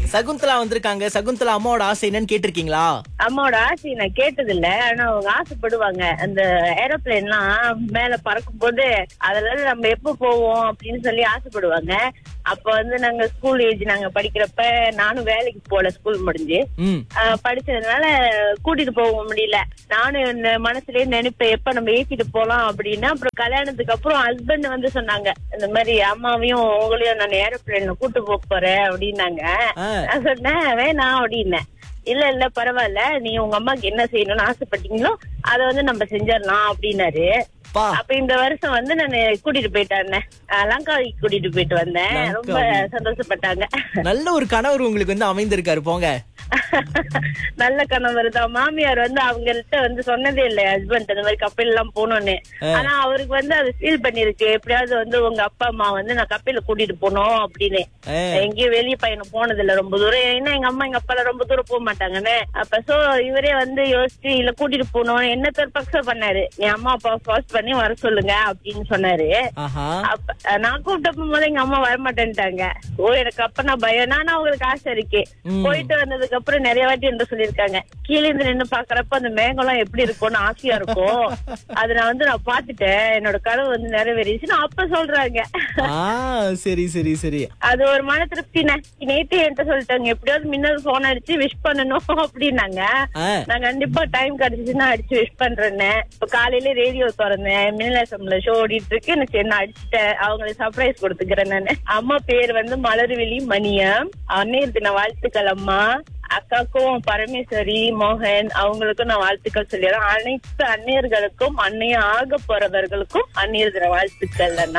சகுந்தலா வந்திருக்காங்க சகுந்தலா அம்மாவோட ஆசை என்னன்னு கேட்டிருக்கீங்களா அம்மாவோட ஆசை நான் கேட்டது இல்ல ஆனா அவங்க ஆசைப்படுவாங்க அந்த ஏரோப்ளேன்லாம் மேல பறக்கும் போது அதுல நம்ம எப்ப போவோம் அப்படின்னு சொல்லி ஆசைப்படுவாங்க அப்ப வந்து நாங்க ஸ்கூல் ஏஜ் நாங்க படிக்கிறப்ப நானும் வேலைக்கு போல ஸ்கூல் முடிஞ்சு ம் ஆஹ் படிச்சதுனால கூட்டிட்டு போக முடியல நானும் என்ன மனசுலயே நினைப்பேன் எப்ப நம்ம ஏத்திட்டு போலாம் அப்படின்னா அப்புறம் கல்யாணத்துக்கு அப்புறம் ஹஸ்பண்ட் வந்து சொன்னாங்க இந்த மாதிரி அம்மாவையும் உங்களையும் நான் ஏரோப்ளேன்ல கூட்டு போக போறேன் அப்படின்னாங்க ஆ. நான் சொன்னேன் வேணாம் அப்படின்னேன் இல்ல இல்ல பரவாயில்ல நீ உங்க அம்மாக்கு என்ன செய்யணும்னு ஆசைப்பட்டீங்களோ அத வந்து நம்ம செஞ்சிடலாம் அப்படின்னாரு பா அப்ப இந்த வருஷம் வந்து நான் கூட்டிட்டு போயிட்டேன் லங்காவிக்கு கூட்டிட்டு போயிட்டு வந்தேன் ரொம்ப லங்காவி. சந்தோஷப்பட்டாங்க நல்ல ஒரு கணவர் உங்களுக்கு வந்து அமைந்திருக்காரு போங்க நல்ல கணவர் தான் மாமியார் வந்து அவங்கள்ட்ட வந்து சொன்னதே இல்ல ஹஸ்பண்ட் அந்த மாதிரி கப்பல் எல்லாம் போகணும்னு ஆனா அவருக்கு வந்து அது ஃபீல் பண்ணிருக்கு எப்படியாவது வந்து உங்க அப்பா அம்மா வந்து நான் கப்பல்ல கூட்டிட்டு போனோம் அப்படின்னு ஆ. எங்கேயும் வெளிய பயணம் போனது இல்ல ரொம்ப தூரம் ஏன்னா எங்க அம்மா எங்க அப்பா எல்லாம் ரொம்ப தூரம் போக மாட்டாங்கன்னு அப்ப சோ இவரே வந்து யோசிச்சு இல்ல கூட்டிட்டு போகணும் என்ன பெர்பக்ஸா பண்ணாரு என் அம்மா அப்பா ஃபர்ஸ்ட் பண்ணி வர சொல்லுங்க அப்படின்னு சொன்னாரு ஆஹா அப்ப நான் கூப்பிட்ட போது எங்க அம்மா வரமாட்டேன்ட்டாங்க ஓ எனக்கு அப்ப நான் பயம் நானும் அவங்களுக்கு ஆசை இருக்கு ம். போயிட்டு வந்ததுக்கு அப்புறம் நிறைய வாட்டி என்ன சொல்லிருக்காங்க கீழே இருந்து நின்னு பாக்குறப்ப அந்த மேகம் எல்லாம் எப்படி இருக்கும்னு ஆசையா இருக்கும் அது நான் வந்து நான் பாத்துட்டேன் என்னோட கனவு வந்து நிறைவேறிச்சுன்னு அப்ப சொல்றாங்க ஆ சரி சரி சரி அது ஒரு மன திருப்தி நேத்து என்கிட்ட சொல்லிட்டாங்க எப்படியாவது மின்னல் போன் அடிச்சு விஷ் பண்ணணும் அப்படின்னாங்க ஆ நான் கண்டிப்பா டைம் கிடைச்சிச்சுன்னா அடிச்சு விஷ் பண்றேன்னு இப்ப காலையில ரேடியோ திறந்தேன் மின்னலசம்ல ஷோ ஓடிட்டு இருக்கு எனக்கு சரி நான் அடிச்சுட்டேன் அவங்களுக்கு சர்ப்ரைஸ் கொடுத்துக்கிறேன் நானு அம்மா பேர் வந்து மலர்விழி மணியம் அன்னையர் தின வாழ்த்துக்கள் அம்மா அக்காக்கும் பரமேஸ்வரி மோகன் அவங்களுக்கும் நான் வாழ்த்துக்கள் சொல்லிடுறேன் அனைத்து அந்நியர்களுக்கும் அன்னைய ஆக போறவர்களுக்கும் அந்நியர் தின வாழ்த்துக்கள் அண்ணா